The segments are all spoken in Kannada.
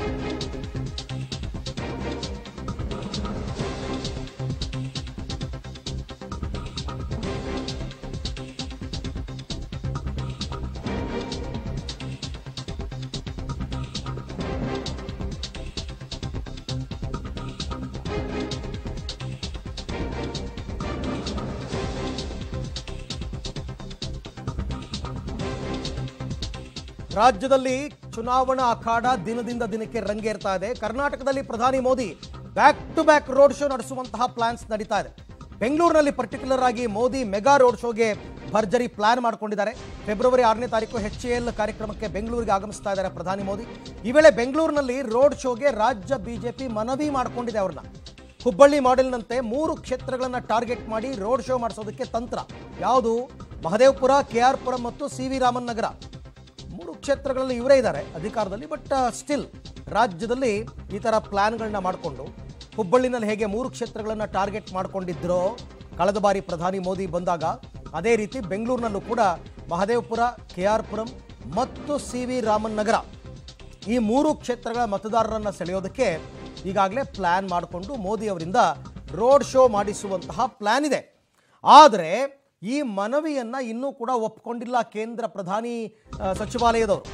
ರಾಜ್ಯದಲ್ಲಿ ಚುನಾವಣಾ ಅಖಾಡ ದಿನದಿಂದ ದಿನಕ್ಕೆ ರಂಗೇರ್ತಾ ಇದೆ ಕರ್ನಾಟಕದಲ್ಲಿ ಪ್ರಧಾನಿ Modi back to back road show ನಡೆಸುವಂತಹ ಪ್ಲಾನ್ಸ್ ನಡೀತಾ ಇದೆ ಬೆಂಗಳೂರಿನಲ್ಲಿ ಪರ್ಟಿಕ್ಯುಲರ್ ಆಗಿ ಮೋದಿ ಮೆಗಾ ರೋಡ್ ಶೋಗೆ ಭರ್ಜರಿ ಪ್ಲಾನ್ ಮಾಡ್ಕೊಂಡಿದ್ದಾರೆ ಫೆಬ್ರವರಿ ಆರನೇ ತಾರೀಕು ಎಚ್ ಎಲ್ ಕಾರ್ಯಕ್ರಮಕ್ಕೆ ಬೆಂಗಳೂರಿಗೆ ಆಗಮಿಸ್ತಾ ಇದ್ದಾರೆ ಪ್ರಧಾನಿ ಮೋದಿ ಈ ವೇಳೆ ಬೆಂಗಳೂರಿನಲ್ಲಿ ರೋಡ್ ಶೋಗೆ ರಾಜ್ಯ ಬಿಜೆಪಿ ಮನವಿ ಮಾಡಿಕೊಂಡಿದೆ ಅವ್ರನ್ನ ಹುಬ್ಬಳ್ಳಿ ಮಾಡೆಲ್ನಂತೆ ಮೂರು ಕ್ಷೇತ್ರಗಳನ್ನ ಟಾರ್ಗೆಟ್ ಮಾಡಿ ರೋಡ್ ಶೋ ಮಾಡಿಸೋದಕ್ಕೆ ತಂತ್ರ ಯಾವುದು ಮಹದೇವಪುರ ಕೆ ಆರ್ ಪುರಂ ಮತ್ತು ಸಿ ವಿ ರಾಮನ್ ನಗರ ಮೂರು ಕ್ಷೇತ್ರಗಳಲ್ಲಿ ಇವರೇ ಇದ್ದಾರೆ ಅಧಿಕಾರದಲ್ಲಿ ಬಟ್ ಸ್ಟಿಲ್ ರಾಜ್ಯದಲ್ಲಿ ಈ ಥರ ಪ್ಲಾನ್ಗಳನ್ನ ಮಾಡಿಕೊಂಡು ಹುಬ್ಬಳ್ಳಿನಲ್ಲಿ ಹೇಗೆ ಮೂರು ಕ್ಷೇತ್ರಗಳನ್ನು ಟಾರ್ಗೆಟ್ ಮಾಡ್ಕೊಂಡಿದ್ರೋ ಕಳೆದ ಬಾರಿ ಪ್ರಧಾನಿ ಮೋದಿ ಬಂದಾಗ ಅದೇ ರೀತಿ ಬೆಂಗಳೂರಿನಲ್ಲೂ ಕೂಡ ಮಹದೇವಪುರ ಕೆ ಆರ್ ಪುರಂ ಮತ್ತು ಸಿ ವಿ ರಾಮನ್ ನಗರ ಈ ಮೂರು ಕ್ಷೇತ್ರಗಳ ಮತದಾರರನ್ನು ಸೆಳೆಯೋದಕ್ಕೆ ಈಗಾಗಲೇ ಪ್ಲ್ಯಾನ್ ಮಾಡಿಕೊಂಡು ಮೋದಿ ಅವರಿಂದ ರೋಡ್ ಶೋ ಮಾಡಿಸುವಂತಹ ಪ್ಲ್ಯಾನ್ ಇದೆ ಆದರೆ ಈ ಮನವಿಯನ್ನು ಇನ್ನೂ ಕೂಡ ಒಪ್ಕೊಂಡಿಲ್ಲ ಕೇಂದ್ರ ಪ್ರಧಾನಿ ಆ, ಸಚಿವಾಲಯದವರು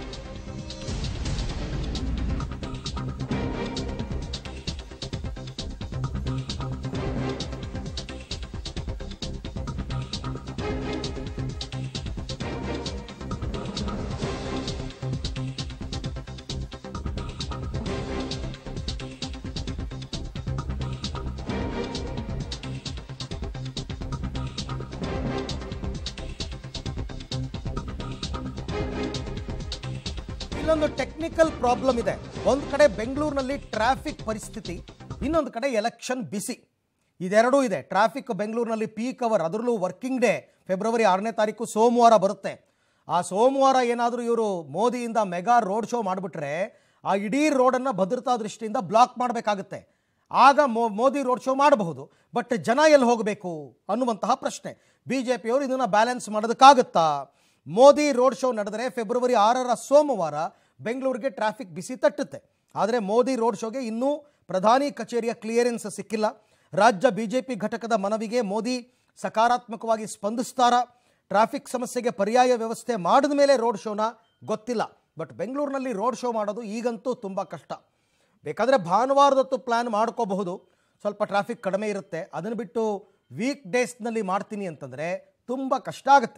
ಇಲ್ಲೊಂದು ಟೆಕ್ನಿಕಲ್ ಪ್ರಾಬ್ಲಮ್ ಇದೆ ಒಂದು ಕಡೆ ಬೆಂಗಳೂರಿನಲ್ಲಿ ಟ್ರಾಫಿಕ್ ಪರಿಸ್ಥಿತಿ ಇನ್ನೊಂದು ಕಡೆ ಎಲೆಕ್ಷನ್ ಬಿಸಿ ಇದೆರಡೂ ಇದೆ ಟ್ರಾಫಿಕ್ ಬೆಂಗಳೂರಿನಲ್ಲಿ ಪೀಕ್ ಅವರ್ ಅದರಲ್ಲೂ ವರ್ಕಿಂಗ್ ಡೇ ಫೆಬ್ರವರಿ ಆರನೇ ತಾರೀಕು ಸೋಮವಾರ ಬರುತ್ತೆ ಆ ಸೋಮವಾರ ಏನಾದರೂ ಇವರು ಮೋದಿಯಿಂದ ಮೆಗಾ ರೋಡ್ ಶೋ ಮಾಡಿಬಿಟ್ರೆ ಆ ಇಡೀ ರೋಡನ್ನು ಭದ್ರತಾ ದೃಷ್ಟಿಯಿಂದ ಬ್ಲಾಕ್ ಮಾಡಬೇಕಾಗುತ್ತೆ ಆಗ ಮೋ ಮೋದಿ ರೋಡ್ ಶೋ ಮಾಡಬಹುದು ಬಟ್ ಜನ ಎಲ್ಲಿ ಹೋಗಬೇಕು ಅನ್ನುವಂತಹ ಪ್ರಶ್ನೆ ಬಿ ಜೆ ಪಿಯವರು ಇದನ್ನು ಬ್ಯಾಲೆನ್ಸ್ ಮಾಡೋದಕ್ಕಾಗುತ್ತಾ ಮೋದಿ ರೋಡ್ ಶೋ ನಡೆದರೆ ಫೆಬ್ರವರಿ ಆರರ ಸೋಮವಾರ ಬೆಂಗಳೂರಿಗೆ ಟ್ರಾಫಿಕ್ ಬಿಸಿ ತಟ್ಟುತ್ತೆ ಆದರೆ ಮೋದಿ ರೋಡ್ ಶೋಗೆ ಇನ್ನೂ ಪ್ರಧಾನಿ ಕಚೇರಿಯ ಕ್ಲಿಯರೆನ್ಸ್ ಸಿಕ್ಕಿಲ್ಲ ರಾಜ್ಯ ಬಿಜೆಪಿ ಘಟಕದ ಮನವಿಗೆ ಮೋದಿ ಸಕಾರಾತ್ಮಕವಾಗಿ ಸ್ಪಂದಿಸ್ತಾರಾ ಟ್ರಾಫಿಕ್ ಸಮಸ್ಯೆಗೆ ಪರ್ಯಾಯ ವ್ಯವಸ್ಥೆ ಮಾಡಿದ ಮೇಲೆ ರೋಡ್ ಶೋನ ಗೊತ್ತಿಲ್ಲ ಬಟ್ ಬೆಂಗಳೂರಿನಲ್ಲಿ ರೋಡ್ ಶೋ ಮಾಡೋದು ಈಗಂತೂ ತುಂಬ ಕಷ್ಟ ಬೇಕಾದರೆ ಭಾನುವಾರದತ್ತು ಪ್ಲ್ಯಾನ್ ಮಾಡ್ಕೋಬಹುದು ಸ್ವಲ್ಪ ಟ್ರಾಫಿಕ್ ಕಡಿಮೆ ಇರುತ್ತೆ ಅದನ್ನು ಬಿಟ್ಟು ವೀಕ್ ಡೇಸ್ನಲ್ಲಿ ಮಾಡ್ತೀನಿ ಅಂತಂದರೆ ತುಂಬ ಕಷ್ಟ ಆಗುತ್ತೆ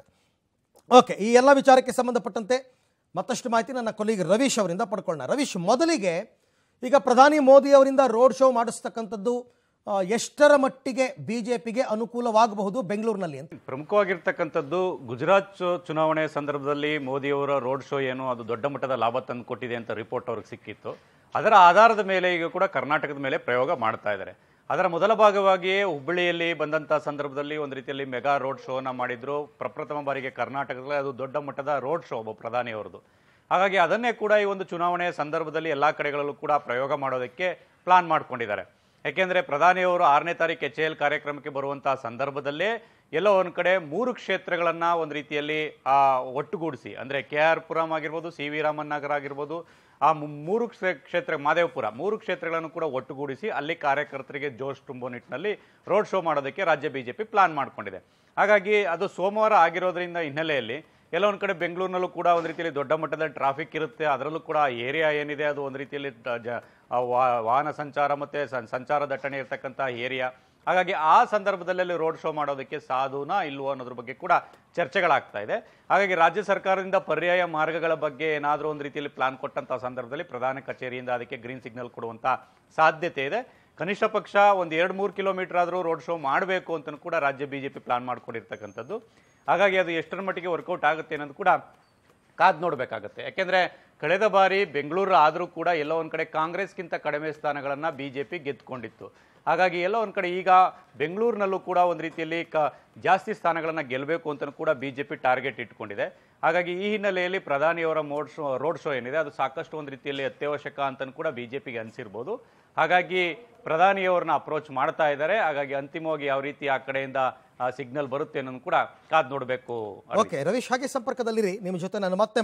ಓಕೆ ಈ ಎಲ್ಲ ವಿಚಾರಕ್ಕೆ ಸಂಬಂಧಪಟ್ಟಂತೆ ಮತ್ತಷ್ಟು ಮಾಹಿತಿ ನನ್ನ ಕೊಲೀಗ್ ರವೀಶ್ ಅವರಿಂದ ಪಡ್ಕೊಳ್ಳೋಣ ರವೀಶ್ ಮೊದಲಿಗೆ ಈಗ ಪ್ರಧಾನಿ ಮೋದಿ ಅವರಿಂದ ರೋಡ್ ಶೋ ಮಾಡಿಸ್ತಕ್ಕಂಥದ್ದು ಆ, ಎಷ್ಟರ ಮಟ್ಟಿಗೆ ಬಿ ಜೆ ಪಿಗೆ ಅನುಕೂಲವಾಗಬಹುದು ಬೆಂಗಳೂರಿನಲ್ಲಿ ಅಂತ ಪ್ರಮುಖವಾಗಿರ್ತಕ್ಕಂಥದ್ದು ಗುಜರಾತ್ ಚು- ಚುನಾವಣೆ ಸಂದರ್ಭದಲ್ಲಿ ಮೋದಿಯವರ ರೋಡ್ ಶೋ ಏನು ಅದು ದೊಡ್ಡ ಮಟ್ಟದ ಲಾಭ ತಂದು ಕೊಟ್ಟಿದೆ ಅಂತ ರಿಪೋರ್ಟ್ ಅವ್ರಿಗೆ ಸಿಕ್ಕಿತ್ತು ಅದರ ಆಧಾರದ ಮೇಲೆ ಈಗ ಕೂಡ ಕರ್ನಾಟಕದ ಮೇಲೆ ಪ್ರಯೋಗ ಮಾಡ್ತಾ ಇದ್ದಾರೆ ಅದರ ಮೊದಲ ಭಾಗವಾಗಿಯೇ ಹುಬ್ಬಳ್ಳಿಯಲ್ಲಿ ಬಂದಂಥ ಸಂದರ್ಭದಲ್ಲಿ ಒಂದು ರೀತಿಯಲ್ಲಿ ಮೆಗಾ ರೋಡ್ ಶೋನ ಮಾಡಿದ್ರು ಪ್ರಪ್ರಥಮ ಬಾರಿಗೆ ಕರ್ನಾಟಕದಲ್ಲಿ ಅದು ದೊಡ್ಡ ಮಟ್ಟದ ರೋಡ್ ಶೋ ಒಬ್ಬ ಪ್ರಧಾನಿಯವರದು ಹಾಗಾಗಿ ಅದನ್ನೇ ಕೂಡ ಈ ಒಂದು ಚುನಾವಣೆಯ ಸಂದರ್ಭದಲ್ಲಿ ಎಲ್ಲ ಕಡೆಗಳಲ್ಲೂ ಕೂಡ ಪ್ರಯೋಗ ಮಾಡೋದಕ್ಕೆ ಪ್ಲಾನ್ ಮಾಡ್ಕೊಂಡಿದ್ದಾರೆ ಯಾಕೆಂದ್ರೆ ಪ್ರಧಾನಿಯವರು ಆರನೇ ತಾರೀಕು ಎಚ್ ಎಲ್ ಕಾರ್ಯಕ್ರಮಕ್ಕೆ ಬರುವಂತಹ ಸಂದರ್ಭದಲ್ಲೇ ಎಲ್ಲೋ ಒಂದ್ ಕಡೆ ಮೂರು ಕ್ಷೇತ್ರಗಳನ್ನ ಒಂದು ರೀತಿಯಲ್ಲಿ ಆ ಒಟ್ಟುಗೂಡಿಸಿ ಅಂದ್ರೆ ಕೆ ಆರ್ ಪುರಂ ಆಗಿರ್ಬೋದು ಸಿ ವಿ ರಾಮನ್ ನಗರ ಆಗಿರ್ಬೋದು ಆ ಮು- ಮೂರು ಕ್ಷೇ- ಕ್ಷೇತ್ರ ಮಾದೇವಪುರ ಮೂರು ಕ್ಷೇತ್ರಗಳನ್ನು ಕೂಡ ಒಟ್ಟುಗೂಡಿಸಿ ಅಲ್ಲಿ ಕಾರ್ಯಕರ್ತರಿಗೆ ಜೋಶ್ ತುಂಬೋ ನಿಟ್ಟಿನಲ್ಲಿ ರೋಡ್ ಶೋ ಮಾಡೋದಕ್ಕೆ ರಾಜ್ಯ ಬಿಜೆಪಿ ಪ್ಲಾನ್ ಮಾಡ್ಕೊಂಡಿದೆ ಹಾಗಾಗಿ ಅದು ಸೋಮವಾರ ಆಗಿರೋದ್ರಿಂದ ಹಿನ್ನೆಲೆಯಲ್ಲಿ ಎಲ್ಲ ಒಂದು ಕಡೆ ಬೆಂಗಳೂರಿನಲ್ಲೂ ಕೂಡ ಒಂದು ರೀತಿಯಲ್ಲಿ ದೊಡ್ಡ ಮಟ್ಟದ ಟ್ರಾಫಿಕ್ ಇರುತ್ತೆ ಅದರಲ್ಲೂ ಕೂಡ ಏರಿಯಾ ಏನಿದೆ ಅದು ಒಂದು ರೀತಿಯಲ್ಲಿ ಟ- ಜ- ಆ ವಾ- ವಾಹನ ಸಂಚಾರ ಮತ್ತೆ ಸಂ- ಸಂಚಾರ ದಟ್ಟಣೆ ಇರತಕ್ಕಂಥ ಏರಿಯಾ ಹಾಗಾಗಿ ಆ ಸಂದರ್ಭದಲ್ಲಿ ರೋಡ್ ಶೋ ಮಾಡೋದಕ್ಕೆ ಸಾಧುನಾ ಇಲ್ವೋ ಅನ್ನೋದ್ರ ಬಗ್ಗೆ ಕೂಡ ಚರ್ಚೆಗಳಾಗ್ತಾ ಇದೆ ಹಾಗಾಗಿ ರಾಜ್ಯ ಸರ್ಕಾರದಿಂದ ಪರ್ಯಾಯ ಮಾರ್ಗಗಳ ಬಗ್ಗೆ ಏನಾದರೂ ಒಂದು ರೀತಿಯಲ್ಲಿ ಪ್ಲಾನ್ ಕೊಟ್ಟಂತ ಸಂದರ್ಭದಲ್ಲಿ ಪ್ರಧಾನ ಕಚೇರಿಯಿಂದ ಅದಕ್ಕೆ ಗ್ರೀನ್ ಸಿಗ್ನಲ್ ಕೊಡುವಂತ ಸಾಧ್ಯತೆ ಇದೆ ಕನಿಷ್ಠ ಪಕ್ಷ ಒಂದು ಎರಡು ಮೂರು ಕಿಲೋಮೀಟರ್ ಆದರೂ ರೋಡ್ ಶೋ ಮಾಡಬೇಕು ಅಂತಲೂ ಕೂಡ ರಾಜ್ಯ ಬಿಜೆಪಿ ಪ್ಲಾನ್ ಮಾಡ್ಕೊಂಡಿರ್ತಕ್ಕಂಥದ್ದು ಹಾಗಾಗಿ ಅದು ಎಷ್ಟರ ಮಟ್ಟಿಗೆ ವರ್ಕೌಟ್ ಆಗುತ್ತೆ ಅನ್ನೋದು ಕೂಡ ಕಾದ್ ನೋಡಬೇಕಾಗತ್ತೆ ಯಾಕೆಂದ್ರೆ ಕಳೆದ ಬಾರಿ ಬೆಂಗಳೂರು ಆದರೂ ಕೂಡ ಎಲ್ಲೋ ಒಂದ್ ಕಡೆ ಕಾಂಗ್ರೆಸ್ಗಿಂತ ಕಡಿಮೆ ಸ್ಥಾನಗಳನ್ನ ಬಿಜೆಪಿ ಗೆದ್ದುಕೊಂಡಿತ್ತು ಹಾಗಾಗಿ ಎಲ್ಲೋ ಒಂದ್ ಕಡೆ ಈಗ ಬೆಂಗಳೂರಿನಲ್ಲೂ ಕೂಡ ಒಂದು ರೀತಿಯಲ್ಲಿ ಕ ಜಾಸ್ತಿ ಸ್ಥಾನಗಳನ್ನ ಗೆಲ್ಲಬೇಕು ಅಂತ ಕೂಡ ಬಿಜೆಪಿ ಟಾರ್ಗೆಟ್ ಇಟ್ಕೊಂಡಿದೆ ಹಾಗಾಗಿ ಈ ಹಿನ್ನೆಲೆಯಲ್ಲಿ ಪ್ರಧಾನಿಯವರ ಮೋಡ್ ಶೋ ರೋಡ್ ಶೋ ಏನಿದೆ ಅದು ಸಾಕಷ್ಟು ಒಂದು ರೀತಿಯಲ್ಲಿ ಅತ್ಯವಶ್ಯಕ ಅಂತ ಕೂಡ ಬಿಜೆಪಿಗೆ ಅನಿಸಿರ್ಬೋದು ಹಾಗಾಗಿ ಪ್ರಧಾನಿಯವರನ್ನ ಅಪ್ರೋಚ್ ಮಾಡ್ತಾ ಇದ್ದಾರೆ ಹಾಗಾಗಿ ಅಂತಿಮವಾಗಿ ಯಾವ ರೀತಿ ಆ ಕಡೆಯಿಂದ ಸಿಗ್ನಲ್ ಬರುತ್ತೆ ಅನ್ನೋದು ಕೂಡ ಕಾದ್ ನೋಡಬೇಕು ಓಕೆ ರವೀಶ್ ಹಾಗೆ ಸಂಪರ್ಕದಲ್ಲಿರಿ ನಿಮ್ಮ ಜೊತೆ ನಾನು ಮತ್ತೆ